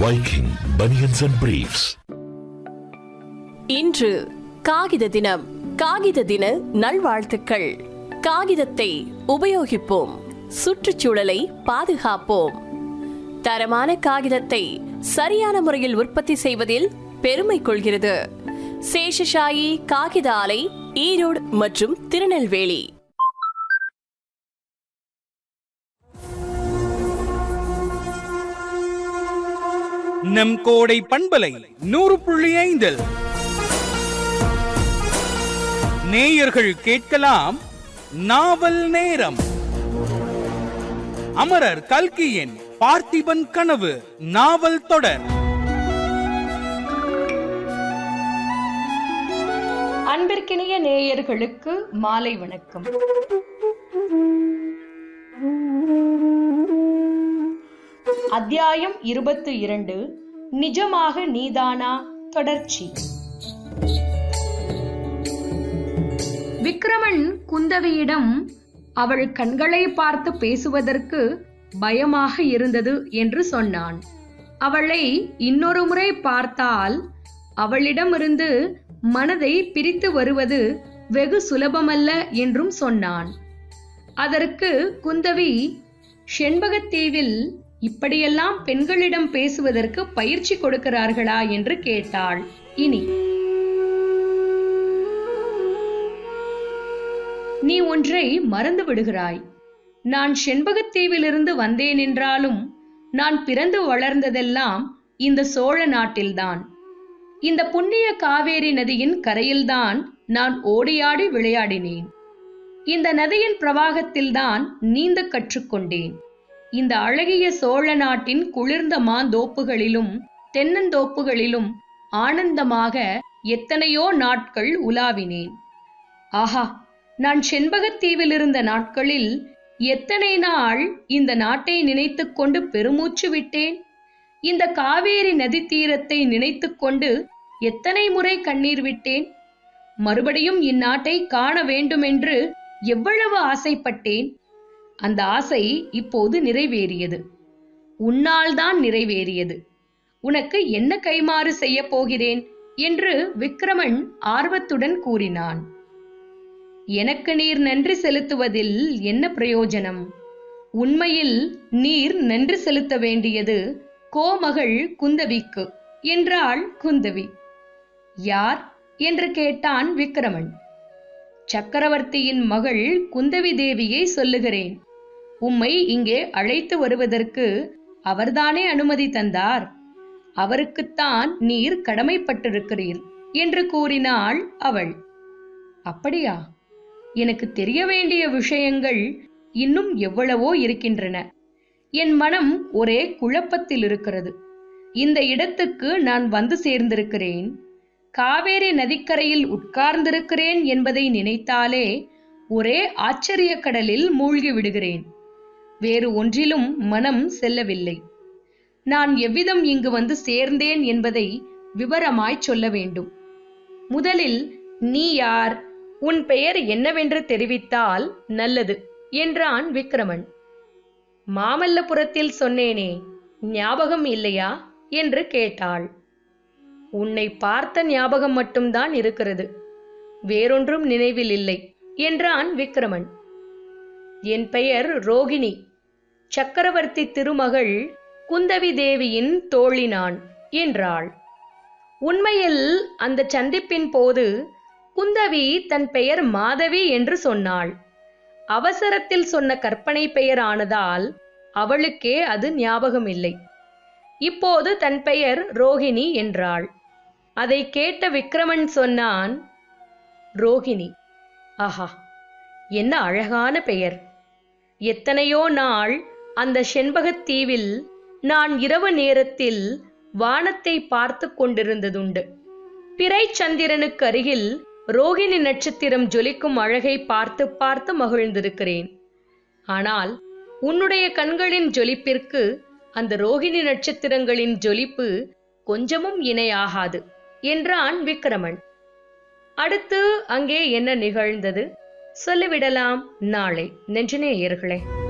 Viking Bunions and Briefs. இன்று காகித தினம் காகித தின நல்வாழ்த்துக்கள் காகிதத்தை உபயோகிப்போம் சுற்றுச்சூழலை பாதுகாப்போம் தரமான காகிதத்தை சரியான முறையில் உற்பத்தி செய்வதில் பெருமை கொள்கிறது சேஷசாயி காகித ஆலை ஈரோடு மற்றும் திருநெல்வேலி நம் கோடை பண்பலை நூறு புள்ளி ஐந்தில் நேயர்கள் கேட்கலாம் நாவல் நேரம் அமரர் கல்கியின் பார்த்திபன் கனவு நாவல் தொடர் அன்பிற்கினிய நேயர்களுக்கு மாலை வணக்கம் அத்தியாயம் இருபத்து இரண்டு நிஜமாக நீதானா தொடர்ச்சி விக்ரமன் குந்தவியிடம் அவள் கண்களை பார்த்து பேசுவதற்கு பயமாக இருந்தது என்று சொன்னான் அவளை இன்னொரு முறை பார்த்தால் அவளிடமிருந்து மனதை பிரித்து வருவது வெகு சுலபமல்ல என்றும் சொன்னான் அதற்கு குந்தவி செண்பகத்தீவில் இப்படியெல்லாம் பெண்களிடம் பேசுவதற்கு பயிற்சி கொடுக்கிறார்களா என்று கேட்டாள் இனி நீ ஒன்றை மறந்து விடுகிறாய் நான் செண்பகத்தீவிலிருந்து வந்தேன் என்றாலும் நான் பிறந்து வளர்ந்ததெல்லாம் இந்த சோழ நாட்டில்தான் இந்த புண்ணிய காவேரி நதியின் கரையில்தான் நான் ஓடியாடி விளையாடினேன் இந்த நதியின் பிரவாகத்தில்தான் நீந்த கற்றுக்கொண்டேன் இந்த அழகிய சோழ நாட்டின் குளிர்ந்த மாந்தோப்புகளிலும் தென்னந்தோப்புகளிலும் ஆனந்தமாக எத்தனையோ நாட்கள் உலாவினேன் ஆஹா நான் செண்பகத்தீவில் இருந்த நாட்களில் எத்தனை நாள் இந்த நாட்டை நினைத்துக் கொண்டு பெருமூச்சு விட்டேன் இந்த காவேரி நதி தீரத்தை நினைத்துக் கொண்டு எத்தனை முறை கண்ணீர் விட்டேன் மறுபடியும் இந்நாட்டை காண வேண்டுமென்று எவ்வளவு ஆசைப்பட்டேன் அந்த ஆசை இப்போது நிறைவேறியது உன்னால் தான் நிறைவேறியது உனக்கு என்ன கைமாறு செய்யப் போகிறேன் என்று விக்ரமன் ஆர்வத்துடன் கூறினான் எனக்கு நீர் நன்றி செலுத்துவதில் என்ன பிரயோஜனம் உண்மையில் நீர் நன்றி செலுத்த வேண்டியது கோமகள் குந்தவிக்கு என்றாள் குந்தவி யார் என்று கேட்டான் விக்ரமன் சக்கரவர்த்தியின் மகள் குந்தவி தேவியை சொல்லுகிறேன் உம்மை இங்கே அழைத்து வருவதற்கு அவர்தானே அனுமதி தந்தார் அவருக்குத்தான் நீர் கடமைப்பட்டிருக்கிறீர் என்று கூறினாள் அவள் அப்படியா எனக்கு தெரிய வேண்டிய விஷயங்கள் இன்னும் எவ்வளவோ இருக்கின்றன என் மனம் ஒரே குழப்பத்தில் இருக்கிறது இந்த இடத்துக்கு நான் வந்து சேர்ந்திருக்கிறேன் காவேரி நதிக்கரையில் உட்கார்ந்திருக்கிறேன் என்பதை நினைத்தாலே ஒரே ஆச்சரிய கடலில் மூழ்கி விடுகிறேன் வேறு ஒன்றிலும் மனம் செல்லவில்லை நான் எவ்விதம் இங்கு வந்து சேர்ந்தேன் என்பதை விவரமாய் சொல்ல வேண்டும் முதலில் நீ யார் உன் பெயர் என்னவென்று தெரிவித்தால் நல்லது என்றான் விக்ரமன் மாமல்லபுரத்தில் சொன்னேனே ஞாபகம் இல்லையா என்று கேட்டாள் உன்னை பார்த்த ஞாபகம் மட்டும்தான் இருக்கிறது வேறொன்றும் நினைவில் இல்லை என்றான் விக்ரமன் என் பெயர் ரோகிணி சக்கரவர்த்தி திருமகள் குந்தவி தேவியின் தோழினான் என்றாள் உண்மையில் அந்த சந்திப்பின் போது குந்தவி தன் பெயர் மாதவி என்று சொன்னாள் அவசரத்தில் சொன்ன கற்பனை பெயர் ஆனதால் அவளுக்கே அது ஞாபகம் இல்லை இப்போது தன் பெயர் ரோகிணி என்றாள் அதை கேட்ட விக்ரமன் சொன்னான் ரோகிணி ஆஹா என்ன அழகான பெயர் எத்தனையோ நாள் அந்த செண்பகத் தீவில் நான் இரவு நேரத்தில் வானத்தை பார்த்து கொண்டிருந்ததுண்டு பிறை சந்திரனுக்கு அருகில் ரோகிணி நட்சத்திரம் ஜொலிக்கும் அழகை பார்த்து பார்த்து மகிழ்ந்திருக்கிறேன் ஆனால் உன்னுடைய கண்களின் ஜொலிப்பிற்கு அந்த ரோகிணி நட்சத்திரங்களின் ஜொலிப்பு கொஞ்சமும் இணையாகாது என்றான் விக்ரமன் அடுத்து அங்கே என்ன நிகழ்ந்தது சொல்லிவிடலாம் நாளை நெஞ்சநேயர்களே